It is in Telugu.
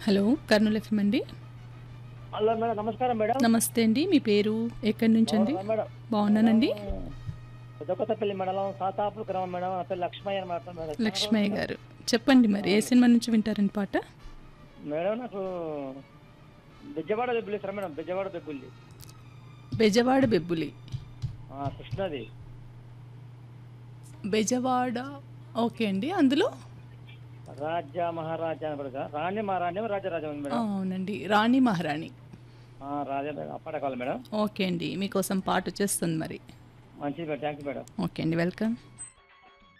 హలో కర్నూలు ఎఫ్ఎం అండి హలో మేడం నమస్కారం మేడం నమస్తే అండి మీ పేరు ఎక్కడి నుంచి అండి అవునా మేడం బాగున్నానండి పెద్దకొత్తపల్లి మండలం సాతాపుల గ్రామం మేడం నా పేరు లక్ష్మయ్య అని మాట్లాడుతున్నాను మేడం. లక్ష్మయ్య గారు చెప్పండి మరి ఏ సినిమా నుంచి వింటారండి పాట మేడం నాకు బెజ్జవాడ బెబ్బులి సార్ మేడం బెజ్జవాడ బెబ్బుల్లి బెజవాడ బెబ్బులి ఆ, కృష్ణది బెజవాడ ఓకే అండి అందులో రాజ్య మహారాజా అని పడగా రాణి మహారాణి రాజరాజా ఉంది ఆ, మేడం అవునండి రాణి మహారాణి ఆ, రాజా మేడం అప్పటి కావాలి మేడం ఓకే అండి మీకోసం పాట వచ్చేస్తుంది మరి మంచిది madam thank you madam okay అండి వెల్కమ్